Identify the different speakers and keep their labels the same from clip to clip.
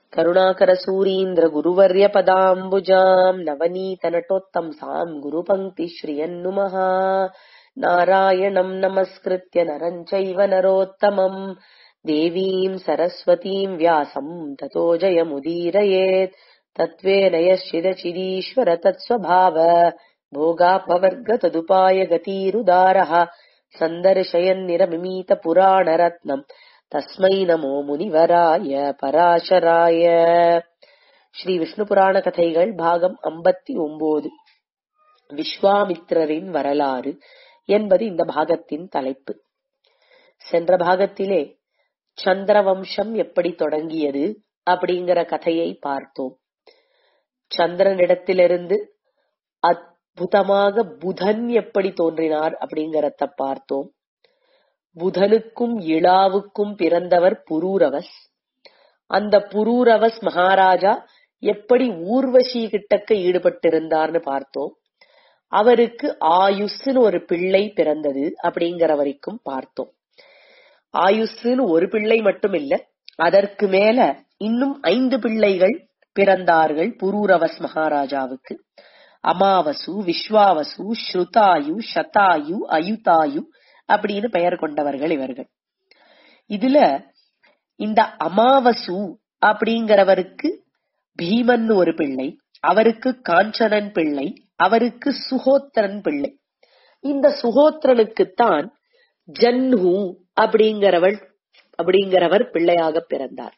Speaker 1: करुणाकरसूरीन्द्र गुरुवर्यपदाम्बुजाम् नवनीतनटोत्तंसाम् गुरुपङ्क्तिश्रियम् नुमः नारायणम् नमस्कृत्य नरम् चैव नरोत्तमम् देवीम् सरस्वतीम् व्यासम् ततो जयमुदीरयेत् तत्त्वेन यश्चिदचिदीश्वर तत्स्वभाव भोगापवर्ग तदुपाय गतीरुदारः सन्दर्शयन्निरमिमीतपुराणरत्नम् तस्मै नमो முனிவராய பராசராய ஸ்ரீ விஷ்ணு புராண கதைகள் பாகம் ஐம்பத்தி ஒன்பது விஸ்வாமித்திரரின் வரலாறு என்பது இந்த பாகத்தின் தலைப்பு சென்ற பாகத்திலே சந்திரவம்சம் எப்படி தொடங்கியது அப்படிங்கிற கதையை பார்த்தோம் சந்திரனிடத்திலிருந்து அற்புதமாக புதன் எப்படி தோன்றினார் அப்படிங்கறத பார்த்தோம் புதனுக்கும் இளாவுக்கும் பிறந்தவர் புரூரவஸ் அந்த புரூரவஸ் மகாராஜா எப்படி ஊர்வசி கிட்டக்க ஈடுபட்டிருந்தார்னு பார்த்தோம் அவருக்கு ஆயுஸ்ன்னு ஒரு பிள்ளை பிறந்தது அப்படிங்கிற வரைக்கும் பார்த்தோம் ஆயுஸ்ன்னு ஒரு பிள்ளை மட்டும் இல்ல அதற்கு மேல இன்னும் ஐந்து பிள்ளைகள் பிறந்தார்கள் புரூரவஸ் மகாராஜாவுக்கு அமாவசு விஸ்வாவசு ஸ்ருதாயு சதாயு அயுதாயு அப்படின்னு பெயர் கொண்டவர்கள் இவர்கள் இதுல இந்த அமாவசு அப்படிங்கிறவருக்கு பீமன் ஒரு பிள்ளை அவருக்கு காஞ்சனன் பிள்ளை அவருக்கு சுகோத்திரன் பிள்ளை இந்த சுகோத்திரனுக்குத்தான் ஜன்ஹு அப்படிங்கிறவள் அப்படிங்கிறவர் பிள்ளையாக பிறந்தார்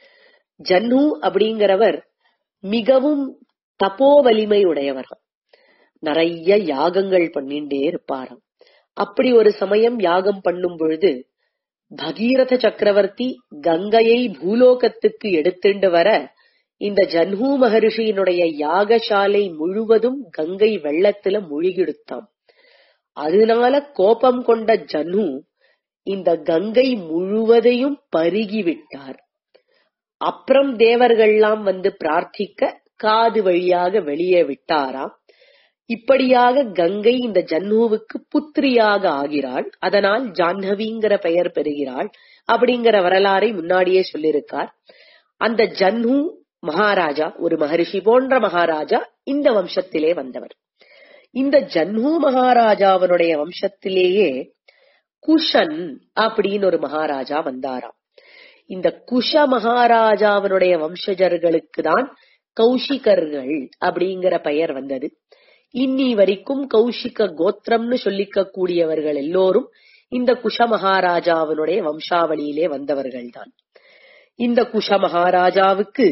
Speaker 1: ஜன்ஹு அப்படிங்கிறவர் மிகவும் தப்போ வலிமை உடையவர் நிறைய யாகங்கள் பண்ணிண்டே இருப்பாராம் அப்படி ஒரு சமயம் யாகம் பண்ணும் பொழுது பகீரத சக்கரவர்த்தி கங்கையை பூலோகத்துக்கு எடுத்துண்டு வர இந்த ஜன்ஹூ மகரிஷியினுடைய யாகசாலை முழுவதும் கங்கை வெள்ளத்துல முழுகிடுத்தாம் அதனால கோபம் கொண்ட ஜன்ஹு இந்த கங்கை முழுவதையும் பருகி விட்டார் அப்புறம் தேவர்கள்லாம் வந்து பிரார்த்திக்க காது வழியாக வெளியே விட்டாராம் இப்படியாக கங்கை இந்த ஜன்னுவுக்கு புத்திரியாக ஆகிறாள் அதனால் ஜாஹ்னவிங்கிற பெயர் பெறுகிறாள் அப்படிங்கிற வரலாறை முன்னாடியே சொல்லியிருக்கார் அந்த ஜன்ஹு மகாராஜா ஒரு மகரிஷி போன்ற மகாராஜா இந்த வம்சத்திலே வந்தவர் இந்த ஜன்ஹு மகாராஜாவனுடைய வம்சத்திலேயே குஷன் அப்படின்னு ஒரு மகாராஜா வந்தாராம் இந்த குஷ மகாராஜாவனுடைய வம்சஜர்களுக்கு தான் கௌஷிகர்கள் அப்படிங்கிற பெயர் வந்தது இன்னி வரைக்கும் கௌஷிக கோத்திரம்னு சொல்லிக்க கூடியவர்கள் எல்லோரும் இந்த குஷ மகாராஜாவினுடைய வம்சாவளியிலே வந்தவர்கள் தான் இந்த குஷ மகாராஜாவுக்கு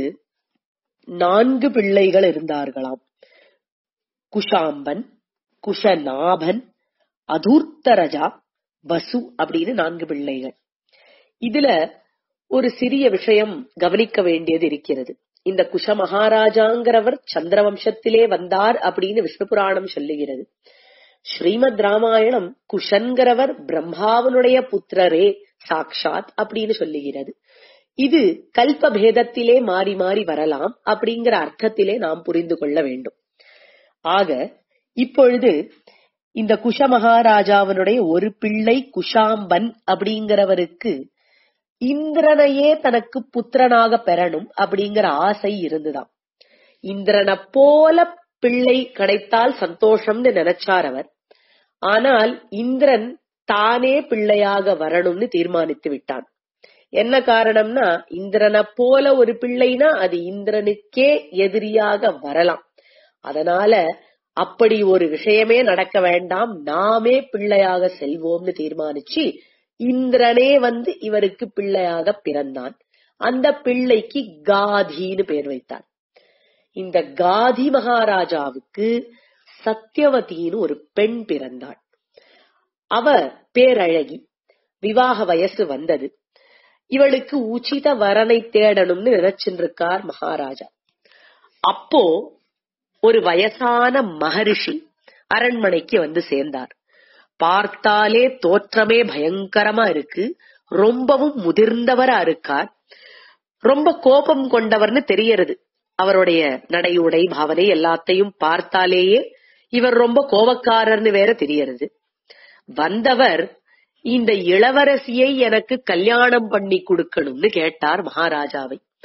Speaker 1: நான்கு பிள்ளைகள் இருந்தார்களாம் குஷாம்பன் குஷநாபன் அதூர்த்தரஜா வசு அப்படின்னு நான்கு பிள்ளைகள் இதுல ஒரு சிறிய விஷயம் கவனிக்க வேண்டியது இருக்கிறது இந்த குஷ மகாராஜாங்கிறவர் சந்திரவம்சத்திலே வந்தார் அப்படின்னு விஷ்ணு புராணம் சொல்லுகிறது ஸ்ரீமத் ராமாயணம் குஷன்கிறவர் பிரம்மாவனுடைய புத்திரரே சாக்ஷாத் அப்படின்னு சொல்லுகிறது இது கல்ப பேதத்திலே மாறி மாறி வரலாம் அப்படிங்கிற அர்த்தத்திலே நாம் புரிந்து கொள்ள வேண்டும் ஆக இப்பொழுது இந்த குஷ மகாராஜாவனுடைய ஒரு பிள்ளை குஷாம்பன் அப்படிங்கிறவருக்கு இந்திரனையே தனக்கு புத்திரனாக பெறணும் அப்படிங்கிற ஆசை இருந்துதான் இந்திரனை போல பிள்ளை கிடைத்தால் சந்தோஷம்னு நினைச்சார் அவர் ஆனால் இந்திரன் தானே பிள்ளையாக வரணும்னு தீர்மானித்து விட்டான் என்ன காரணம்னா இந்திரனை போல ஒரு பிள்ளைனா அது இந்திரனுக்கே எதிரியாக வரலாம் அதனால அப்படி ஒரு விஷயமே நடக்க வேண்டாம் நாமே பிள்ளையாக செல்வோம்னு தீர்மானிச்சு இந்திரனே வந்து இவருக்கு பிள்ளையாக பிறந்தான் அந்த பிள்ளைக்கு காதின்னு பேர் வைத்தார் இந்த காதி மகாராஜாவுக்கு சத்தியவதின்னு ஒரு பெண் பிறந்தாள் அவ பேரழகி விவாக வயசு வந்தது இவளுக்கு உச்சித வரனை தேடணும்னு நினைச்சிருக்கார் மகாராஜா அப்போ ஒரு வயசான மகரிஷி அரண்மனைக்கு வந்து சேர்ந்தார் பார்த்தாலே தோற்றமே பயங்கரமா இருக்கு ரொம்பவும் முதிர்ந்தவரா இருக்கார் ரொம்ப கோபம் கொண்டவர்னு தெரியறது அவருடைய நடை உடை பாவனை எல்லாத்தையும் பார்த்தாலேயே இவர் ரொம்ப கோபக்காரர்னு வேற தெரியறது வந்தவர் இந்த இளவரசியை எனக்கு கல்யாணம் பண்ணி கொடுக்கணும்னு கேட்டார் மகாராஜாவை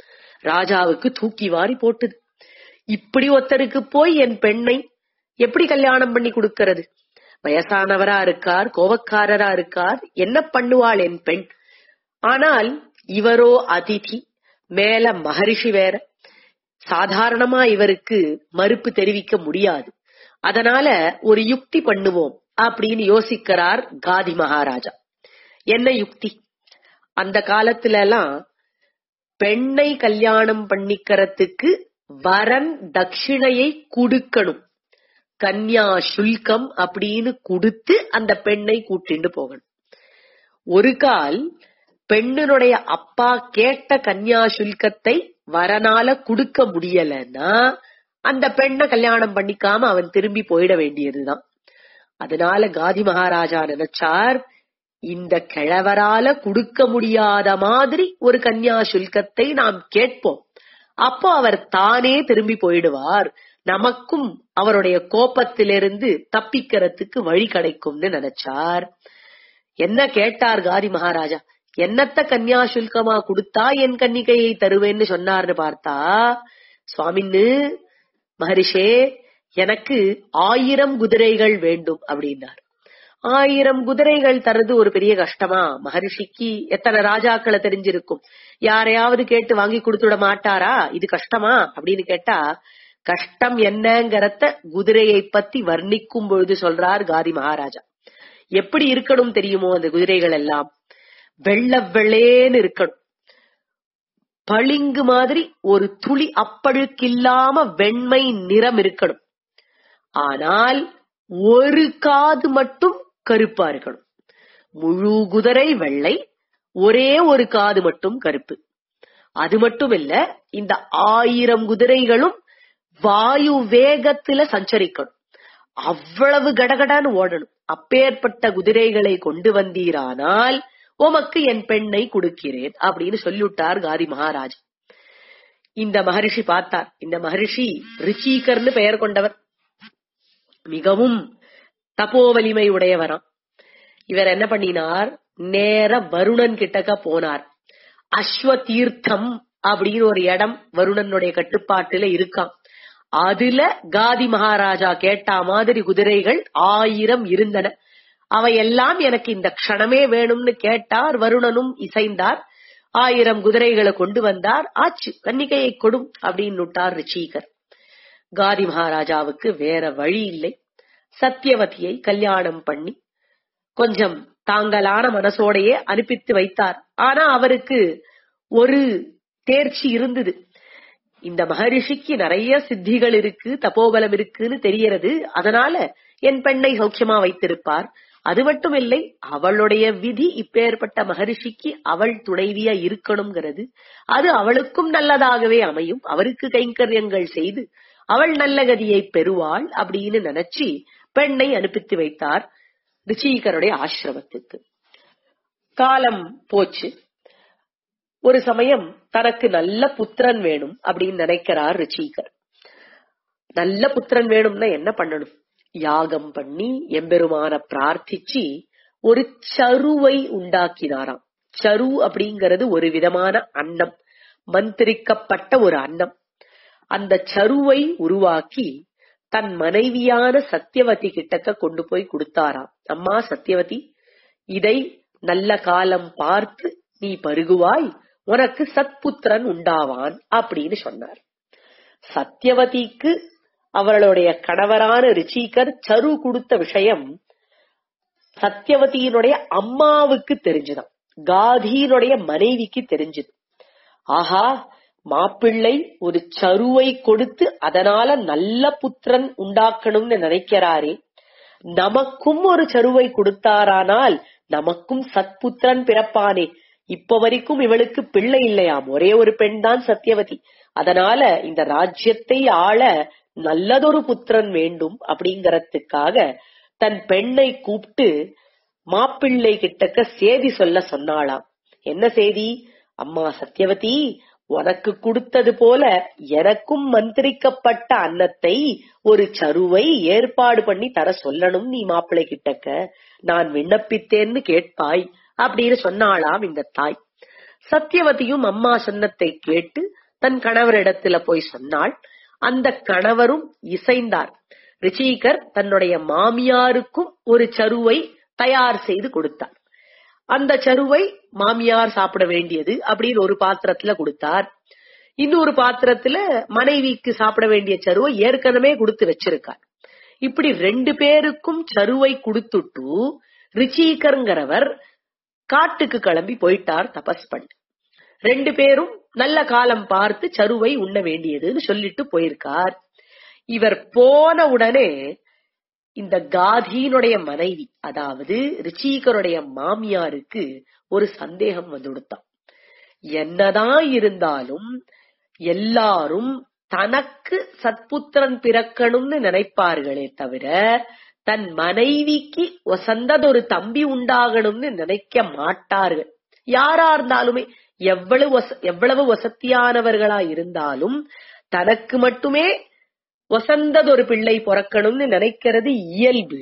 Speaker 1: ராஜாவுக்கு தூக்கி வாரி போட்டுது இப்படி ஒருத்தருக்கு போய் என் பெண்ணை எப்படி கல்யாணம் பண்ணி கொடுக்கிறது வயசானவரா இருக்கார் கோபக்காரரா இருக்கார் என்ன பண்ணுவாள் என் பெண் ஆனால் இவரோ அதிதி மேல மகரிஷி வேற சாதாரணமா இவருக்கு மறுப்பு தெரிவிக்க முடியாது அதனால ஒரு யுக்தி பண்ணுவோம் அப்படின்னு யோசிக்கிறார் காதி மகாராஜா என்ன யுக்தி அந்த காலத்துல எல்லாம் பெண்ணை கல்யாணம் பண்ணிக்கிறதுக்கு வரன் தட்சிணையை கொடுக்கணும் கன்யா சுல்கம் அப்படின்னு கொடுத்து அந்த பெண்ணை கூட்டிண்டு போகணும் ஒரு கால் பெண்ணினுடைய அப்பா கேட்ட கன்யா சுல்கத்தை வரனால கொடுக்க முடியலன்னா அந்த பெண்ணை கல்யாணம் பண்ணிக்காம அவன் திரும்பி போயிட வேண்டியதுதான் அதனால காதி மகாராஜா நினைச்சார் இந்த கிழவரால கொடுக்க முடியாத மாதிரி ஒரு கன்யா சுல்கத்தை நாம் கேட்போம் அப்போ அவர் தானே திரும்பி போயிடுவார் நமக்கும் அவருடைய கோபத்திலிருந்து தப்பிக்கிறதுக்கு வழி கிடைக்கும்னு நினைச்சார் என்ன கேட்டார் காதி மகாராஜா என்னத்த கன்யா சுல்கமா கொடுத்தா என் கன்னிகையை தருவேன்னு சொன்னார்னு பார்த்தா சுவாமின்னு மகரிஷே எனக்கு ஆயிரம் குதிரைகள் வேண்டும் அப்படின்னார் ஆயிரம் குதிரைகள் தர்றது ஒரு பெரிய கஷ்டமா மகரிஷிக்கு எத்தனை ராஜாக்களை தெரிஞ்சிருக்கும் யாரையாவது கேட்டு வாங்கி கொடுத்துட மாட்டாரா இது கஷ்டமா அப்படின்னு கேட்டா கஷ்டம் என்னங்கறத குதிரையை பத்தி வர்ணிக்கும் பொழுது சொல்றார் காதி மகாராஜா எப்படி இருக்கணும் தெரியுமோ அந்த குதிரைகள் எல்லாம் வெள்ள வெள்ளேன்னு இருக்கணும் பளிங்கு மாதிரி ஒரு துளி அப்பழுக்கில்லாம வெண்மை நிறம் இருக்கணும் ஆனால் ஒரு காது மட்டும் கருப்பா இருக்கணும் முழு குதிரை வெள்ளை ஒரே ஒரு காது மட்டும் கருப்பு அது மட்டும் இல்ல இந்த ஆயிரம் குதிரைகளும் வாயு வேகத்துல சஞ்சரிக்கணும் அவ்வளவு கடகடான்னு ஓடணும் அப்பேற்பட்ட குதிரைகளை கொண்டு வந்தீரானால் உமக்கு என் பெண்ணை கொடுக்கிறேன் அப்படின்னு சொல்லிவிட்டார் காதி மகாராஜ் இந்த மகரிஷி பார்த்தார் இந்த மகரிஷி ரிச்சீகர்னு பெயர் கொண்டவர் மிகவும் தப்போ வலிமை உடையவராம் இவர் என்ன பண்ணினார் நேர வருணன் கிட்டக்க போனார் அஸ்வ தீர்த்தம் அப்படின்னு ஒரு இடம் வருணனுடைய கட்டுப்பாட்டுல இருக்காம் அதுல காதி மகாராஜா கேட்டா மாதிரி குதிரைகள் ஆயிரம் இருந்தன அவையெல்லாம் எனக்கு இந்த க்ஷணமே வேணும்னு கேட்டார் வருணனும் இசைந்தார் ஆயிரம் குதிரைகளை கொண்டு வந்தார் ஆச்சு கன்னிகையை கொடும் அப்படின்னு விட்டார் ரிச்சீகர் காதி மகாராஜாவுக்கு வேற வழி இல்லை சத்தியவதியை கல்யாணம் பண்ணி கொஞ்சம் தாங்களான மனசோடையே அனுப்பித்து வைத்தார் ஆனா அவருக்கு ஒரு தேர்ச்சி இருந்தது இந்த மகரிஷிக்கு நிறைய சித்திகள் இருக்கு தபோபலம் இருக்குன்னு தெரியறது அதனால என் பெண்ணை சௌக்கியமா வைத்திருப்பார் அது மட்டும் இல்லை அவளுடைய விதி இப்பேற்பட்ட மகரிஷிக்கு அவள் துணைவியா இருக்கணுங்கிறது அது அவளுக்கும் நல்லதாகவே அமையும் அவருக்கு கைங்கரியங்கள் செய்து அவள் நல்ல கதியை பெறுவாள் அப்படின்னு நினைச்சு பெண்ணை அனுப்பித்து வைத்தார் ரிச்சீகருடைய ஆசிரமத்துக்கு காலம் போச்சு ஒரு சமயம் தனக்கு நல்ல புத்திரன் வேணும் அப்படின்னு நினைக்கிறார் ரிச்சீகர் நல்ல புத்திரன் வேணும்னா என்ன பண்ணணும் யாகம் பண்ணி எம்பெருமான பிரார்த்திச்சு ஒரு சருவை உண்டாக்கினாராம் சரு அப்படிங்கிறது ஒரு விதமான அன்னம் மந்திரிக்கப்பட்ட ஒரு அன்னம் அந்த சருவை உருவாக்கி தன் மனைவியான சத்தியவதி கிட்டக்க கொண்டு போய் கொடுத்தாராம் அம்மா சத்தியவதி இதை நல்ல காலம் பார்த்து நீ பருகுவாய் உனக்கு சத்புத்திரன் உண்டாவான் அப்படின்னு சொன்னார் சத்தியவதிக்கு அவர்களுடைய கணவரான ரிச்சீகர் சரு கொடுத்த விஷயம் சத்தியவதியினுடைய அம்மாவுக்கு தெரிஞ்சுதான் காதியினுடைய மனைவிக்கு தெரிஞ்சது ஆஹா மாப்பிள்ளை ஒரு சருவை கொடுத்து அதனால நல்ல புத்திரன் உண்டாக்கணும்னு நினைக்கிறாரே நமக்கும் ஒரு சருவை கொடுத்தாரானால் நமக்கும் சத்புத்திரன் பிறப்பானே இப்ப வரைக்கும் இவளுக்கு பிள்ளை இல்லையாம் ஒரே ஒரு பெண் தான் சத்தியவதி அதனால இந்த ராஜ்யத்தை ஆள நல்லதொரு புத்திரன் வேண்டும் அப்படிங்கறதுக்காக தன் பெண்ணை கூப்பிட்டு மாப்பிள்ளை கிட்டக்க சேதி சொல்ல சொன்னாளாம் என்ன செய்தி அம்மா சத்தியவதி உனக்கு கொடுத்தது போல எனக்கும் மந்திரிக்கப்பட்ட அன்னத்தை ஒரு சருவை ஏற்பாடு பண்ணி தர சொல்லணும் நீ மாப்பிள்ளை கிட்டக்க நான் விண்ணப்பித்தேன்னு கேட்பாய் அப்படின்னு சொன்னாளாம் இந்த தாய் சத்தியவதியும் அம்மா சொன்னத்தை கேட்டு தன் கணவரிடத்துல போய் சொன்னாள் அந்த கணவரும் இசைந்தார் ரிச்சீகர் தன்னுடைய மாமியாருக்கும் ஒரு சருவை தயார் செய்து கொடுத்தார் அந்த சருவை மாமியார் சாப்பிட வேண்டியது அப்படின்னு ஒரு பாத்திரத்துல கொடுத்தார் இன்னொரு பாத்திரத்துல மனைவிக்கு சாப்பிட வேண்டிய சருவை ஏற்கனவே கொடுத்து வச்சிருக்கார் இப்படி ரெண்டு பேருக்கும் சருவை கொடுத்துட்டு ரிச்சீகருங்கிறவர் காட்டுக்கு கிளம்பி போயிட்டார் தபஸ் பண்ண ரெண்டு பேரும் நல்ல காலம் பார்த்து சருவை உண்ண வேண்டியதுன்னு சொல்லிட்டு போயிருக்கார் இவர் போன உடனே இந்த காதியினுடைய மனைவி அதாவது ரிச்சீகருடைய மாமியாருக்கு ஒரு சந்தேகம் வந்து கொடுத்தான் என்னதான் இருந்தாலும் எல்லாரும் தனக்கு சத்புத்திரன் பிறக்கணும்னு நினைப்பார்களே தவிர தன் மனைவிக்கு வசந்ததொரு தம்பி உண்டாகணும்னு நினைக்க மாட்டார்கள் யாரா இருந்தாலுமே எவ்வளவு வச- எவ்வளவு வசத்தியானவர்களா இருந்தாலும் தனக்கு மட்டுமே வசந்ததொரு பிள்ளை பிறக்கணும்னு நினைக்கிறது இயல்பு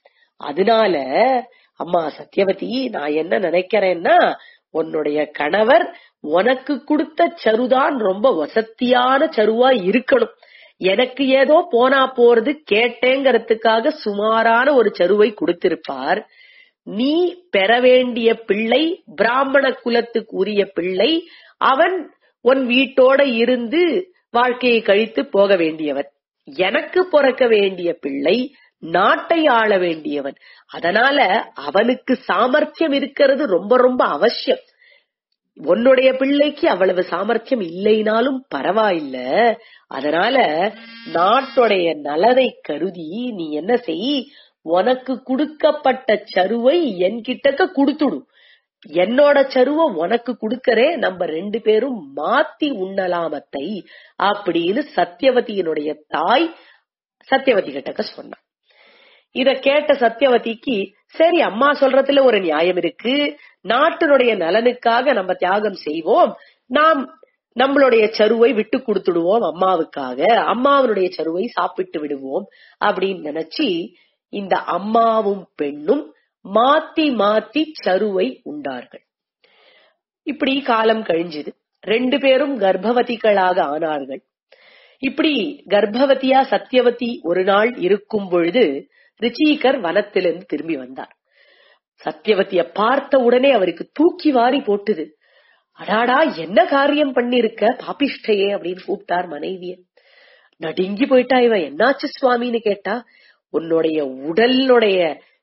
Speaker 1: அதனால அம்மா சத்யவதி நான் என்ன நினைக்கிறேன்னா உன்னுடைய கணவர் உனக்கு கொடுத்த சருதான் ரொம்ப வசத்தியான சருவா இருக்கணும் எனக்கு ஏதோ போனா போறது கேட்டேங்கிறதுக்காக சுமாரான ஒரு சருவை கொடுத்திருப்பார் நீ பெற வேண்டிய பிள்ளை பிராமண குலத்துக்கு உரிய பிள்ளை அவன் உன் வீட்டோட இருந்து வாழ்க்கையை கழித்து போக வேண்டியவன் எனக்கு பிறக்க வேண்டிய பிள்ளை நாட்டை ஆள வேண்டியவன் அதனால அவனுக்கு சாமர்த்தியம் இருக்கிறது ரொம்ப ரொம்ப அவசியம் உன்னுடைய பிள்ளைக்கு அவ்வளவு சாமர்த்தியம் இல்லைனாலும் பரவாயில்ல அதனால நாட்டுடைய நலனை கருதி நீ என்ன செய் உனக்கு கொடுக்கப்பட்ட சருவை என்கிட்டக்க கொடுத்துடு என்னோட சருவ உனக்கு கொடுக்கறே நம்ம ரெண்டு பேரும் மாத்தி உண்ணலாமத்தை அப்படின்னு சத்தியவதியினுடைய தாய் சத்தியவதி கிட்டக்க சொன்னான் இத கேட்ட சத்தியவதிக்கு சரி அம்மா சொல்றதுல ஒரு நியாயம் இருக்கு நாட்டினுடைய நலனுக்காக நம்ம தியாகம் செய்வோம் நாம் நம்மளுடைய சருவை விட்டு கொடுத்துடுவோம் அம்மாவுக்காக அம்மாவனுடைய சருவை சாப்பிட்டு விடுவோம் அப்படின்னு நினைச்சு இந்த அம்மாவும் பெண்ணும் மாத்தி மாத்தி சருவை உண்டார்கள் இப்படி காலம் கழிஞ்சது ரெண்டு பேரும் கர்ப்பவதிகளாக ஆனார்கள் இப்படி கர்ப்பவதியா சத்தியவதி ஒரு நாள் இருக்கும் பொழுது ரிச்சீகர் வனத்திலிருந்து திரும்பி வந்தார் சத்தியவதிய பார்த்த உடனே அவருக்கு தூக்கி வாரி போட்டுது அடாடா என்ன காரியம் பண்ணிருக்க பாபிஷ்டையே அப்படின்னு கூப்பிட்டார் மனைவிய நடுங்கி போயிட்டா இவன் என்னாச்சு சுவாமின்னு கேட்டா உன்னுடைய உடலுடைய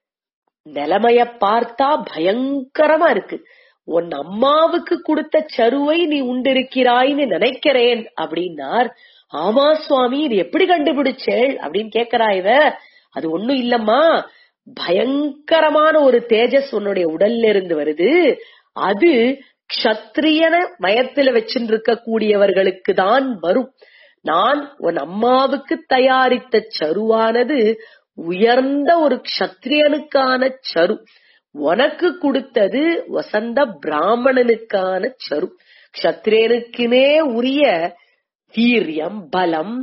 Speaker 1: நிலைமைய பார்த்தா பயங்கரமா இருக்கு உன் அம்மாவுக்கு கொடுத்த சருவை நீ உண்டிருக்கிறாய்ன்னு நினைக்கிறேன் அப்படின்னார் ஆமா சுவாமி இது எப்படி கண்டுபிடிச்சேள் அப்படின்னு கேக்குறா இவ அது ஒண்ணும் இல்லம்மா பயங்கரமான ஒரு தேஜஸ் உன்னுடைய உடல்ல இருந்து வருது அது க்ஷத்ரியன வயத்துல வச்சுருக்க கூடியவர்களுக்கு தான் வரும் நான் உன் அம்மாவுக்கு தயாரித்த சருவானது உயர்ந்த ஒரு க்ஷத்ரியனுக்கான சரு உனக்கு கொடுத்தது வசந்த பிராமணனுக்கான சரு க்ஷத்ரியனுக்குனே உரிய வீரியம் பலம்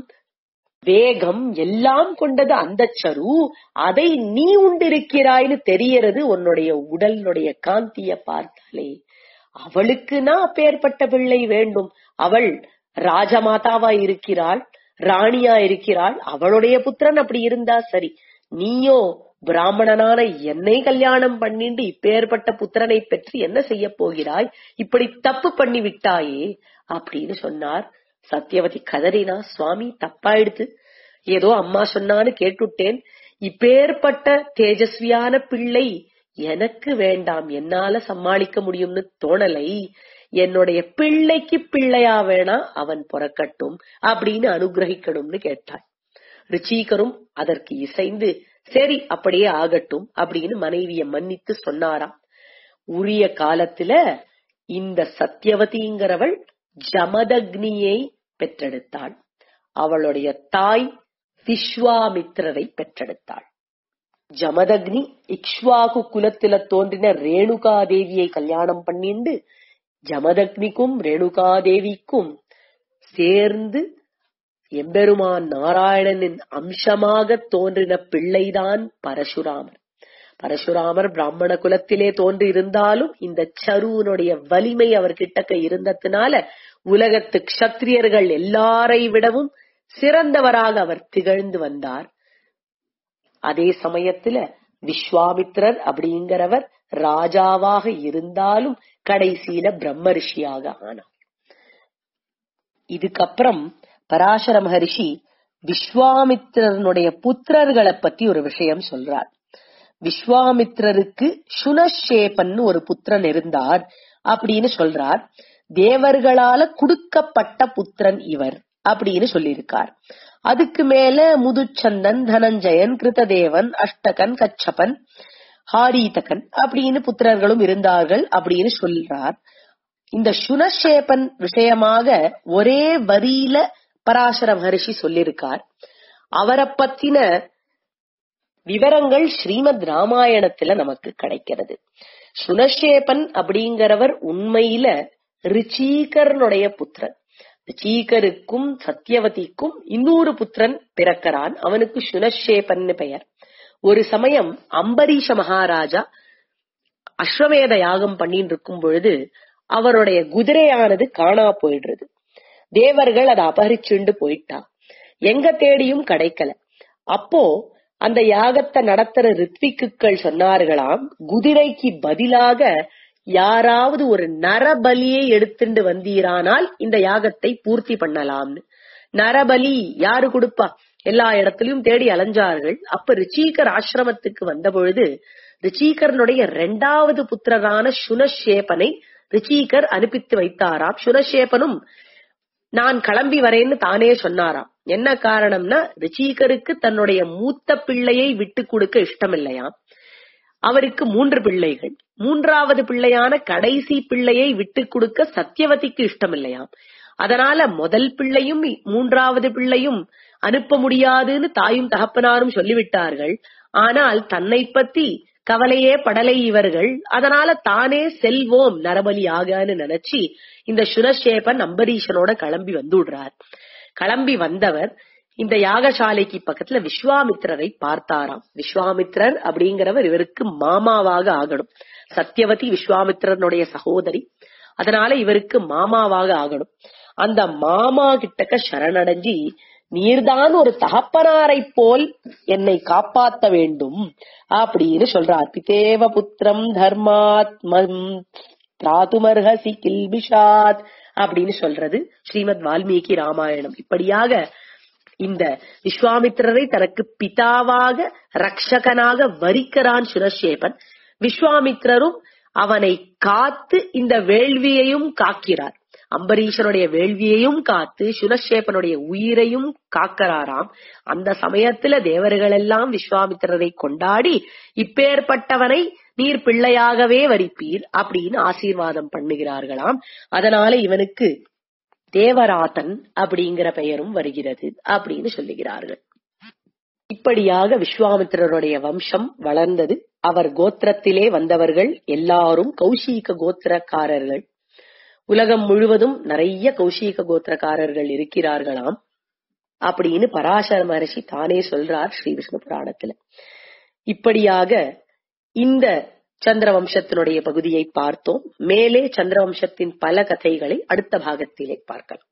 Speaker 1: வேகம் எல்லாம் கொண்டது அந்த சரு அதை நீ உண்டிருக்கிறாய்னு தெரியறது உன்னுடைய உடலுடைய காந்திய பார்த்தாலே அவளுக்குனா அப்பேற்பட்ட பிள்ளை வேண்டும் அவள் ராஜமாதாவா இருக்கிறாள் ராணியா இருக்கிறாள் அவளுடைய புத்திரன் அப்படி இருந்தா சரி நீயோ பிராமணனான என்னை கல்யாணம் பண்ணிட்டு இப்பேற்பட்ட புத்திரனை பெற்று என்ன செய்ய போகிறாய் இப்படி தப்பு பண்ணி விட்டாயே அப்படின்னு சொன்னார் சத்யவதி கதறினா சுவாமி தப்பாயிடுது ஏதோ அம்மா சொன்னான்னு கேட்டுட்டேன் இப்பேற்பட்ட தேஜஸ்வியான பிள்ளை எனக்கு வேண்டாம் என்னால சமாளிக்க முடியும்னு தோணலை என்னுடைய பிள்ளைக்கு பிள்ளையா வேணா அவன் பிறக்கட்டும் அப்படின்னு அனுகிரகிக்கணும்னு கேட்டாள் ருச்சிகரும் அதற்கு இசைந்து சரி அப்படியே ஆகட்டும் அப்படின்னு மனைவிய மன்னித்து சொன்னாராம் உரிய காலத்துல இந்த சத்தியவதிங்கிறவள் ஜமதக்னியை பெற்றெடுத்தாள் அவளுடைய தாய் விஸ்வாமித்திரரை பெற்றெடுத்தாள் ஜமதக்னி இக்ஷ்வாகு குலத்தில தோன்றின ரேணுகா தேவியை கல்யாணம் பண்ணிண்டு ஜமதக்னிக்கும் ரேணுகா தேவிக்கும் சேர்ந்து எம்பெருமான் நாராயணனின் அம்சமாக தோன்றின பிள்ளைதான் பரசுராமர் பரசுராமர் பிராமண குலத்திலே தோன்றி இருந்தாலும் இந்த சருவனுடைய வலிமை அவர் கிட்டக்க இருந்ததுனால உலகத்து க்ஷத்திரியர்கள் எல்லாரை விடவும் சிறந்தவராக அவர் திகழ்ந்து வந்தார் அதே சமயத்துல விஸ்வாமித்ரர் அப்படிங்கிறவர் ராஜாவாக இருந்தாலும் கடைசியில பிரம்ம ரிஷியாக ஆனார் இதுக்கப்புறம் பராசர மகரிஷி விஸ்வாமித்திரனுடைய புத்திரர்களை பத்தி ஒரு விஷயம் சொல்றார் விஸ்வாமித்திரருக்கு சுனஷேபன் ஒரு புத்திரன் இருந்தார் அப்படின்னு சொல்றார் தேவர்களால குடுக்கப்பட்ட புத்திரன் இவர் அப்படின்னு சொல்லியிருக்கார் அதுக்கு மேல முதுச்சந்தன் தனஞ்சயன் கிருததேவன் அஷ்டகன் கச்சபன் ஹாரீதகன் அப்படின்னு புத்திரர்களும் இருந்தார்கள் அப்படின்னு சொல்றார் இந்த சுனஷேபன் விஷயமாக ஒரே வரியில பராசர மகரிஷி சொல்லியிருக்கார் அவரை பத்தின விவரங்கள் ஸ்ரீமத் ராமாயணத்துல நமக்கு கிடைக்கிறது சுனஷேபன் அப்படிங்கிறவர் உண்மையில ரிச்சீகரனுடைய புத்திரன் ரிச்சீகருக்கும் சத்தியவதிக்கும் இன்னொரு புத்திரன் பிறக்கிறான் அவனுக்கு சுனஷேபன் பெயர் ஒரு சமயம் அம்பரீஷ மகாராஜா அஸ்வமேத யாகம் பண்ணிட்டு இருக்கும் பொழுது அவருடைய குதிரையானது காணா போயிடுறது தேவர்கள் அதை அபகரிச்சுண்டு போயிட்டா எங்க தேடியும் கிடைக்கல அப்போ அந்த யாகத்தை நடத்துற ரித்விக்குகள் சொன்னார்களாம் குதிரைக்கு பதிலாக யாராவது ஒரு நரபலியை எடுத்துட்டு வந்தீரானால் இந்த யாகத்தை பூர்த்தி பண்ணலாம்னு நரபலி யாரு கொடுப்பா எல்லா இடத்திலும் தேடி அலைஞ்சார்கள் அப்ப ரிச்சீகர் ஆசிரமத்துக்கு வந்த பொழுது ரிச்சீகரனுடைய இரண்டாவது புத்திரரான சுனஷேபனை ரிச்சீகர் அனுப்பித்து வைத்தாராம் சுனஷேபனும் நான் கிளம்பி வரேன்னு தானே சொன்னாராம் என்ன காரணம்னா ரிச்சீகருக்கு தன்னுடைய மூத்த பிள்ளையை விட்டு கொடுக்க இஷ்டம் இல்லையாம் அவருக்கு மூன்று பிள்ளைகள் மூன்றாவது பிள்ளையான கடைசி பிள்ளையை விட்டு கொடுக்க சத்தியவதிக்கு இஷ்டம் இல்லையாம் அதனால முதல் பிள்ளையும் மூன்றாவது பிள்ளையும் அனுப்ப முடியாதுன்னு தாயும் தகப்பனாரும் சொல்லிவிட்டார்கள் ஆனால் தன்னை பத்தி கவலையே படலை இவர்கள் அதனால தானே செல்வோம் நரபலி ஆகான்னு நினைச்சு இந்த சுரஷேபன் அம்பரீஷனோட கிளம்பி வந்துடுறார் கிளம்பி வந்தவர் இந்த யாகசாலைக்கு பக்கத்துல விஸ்வாமித்திரரை பார்த்தாராம் விஸ்வாமித்திரர் அப்படிங்கிறவர் இவருக்கு மாமாவாக ஆகணும் சத்தியவதி விஸ்வாமித்திரனுடைய சகோதரி அதனால இவருக்கு மாமாவாக ஆகணும் அந்த மாமா கிட்டக்க சரணடைஞ்சி நீர்தான் ஒரு தகப்பனாரை போல் என்னை காப்பாத்த வேண்டும் அப்படின்னு சொல்றார் பிதேவ புத்திரம் தர்மாத்மம் பிராதுமர்ஹசி கில்பிஷாத் அப்படின்னு சொல்றது ஸ்ரீமத் வால்மீகி ராமாயணம் இப்படியாக இந்த விஸ்வாமித்திரரை தனக்கு பிதாவாக ரக்ஷகனாக வரிக்கிறான் சுரஷேபன் விஸ்வாமித்திரரும் அவனை காத்து இந்த வேள்வியையும் காக்கிறார் அம்பரீஷனுடைய வேள்வியையும் காத்து சுனஷேபனுடைய உயிரையும் காக்கிறாராம் அந்த சமயத்துல தேவர்கள் எல்லாம் விஸ்வாமித்திரரை கொண்டாடி இப்பேற்பட்டவனை நீர் பிள்ளையாகவே வரிப்பீர் அப்படின்னு ஆசீர்வாதம் பண்ணுகிறார்களாம் அதனால இவனுக்கு தேவராதன் அப்படிங்கிற பெயரும் வருகிறது அப்படின்னு சொல்லுகிறார்கள் இப்படியாக விஸ்வாமித்திரருடைய வம்சம் வளர்ந்தது அவர் கோத்திரத்திலே வந்தவர்கள் எல்லாரும் கௌஷீக கோத்திரக்காரர்கள் உலகம் முழுவதும் நிறைய கௌஷீக கோத்திரக்காரர்கள் இருக்கிறார்களாம் அப்படின்னு பராசர மகர்ஷி தானே சொல்றார் ஸ்ரீ விஷ்ணு புராணத்துல இப்படியாக இந்த சந்திரவம்சத்தினுடைய பகுதியை பார்த்தோம் மேலே சந்திரவம்சத்தின் பல கதைகளை அடுத்த பாகத்திலே பார்க்கலாம்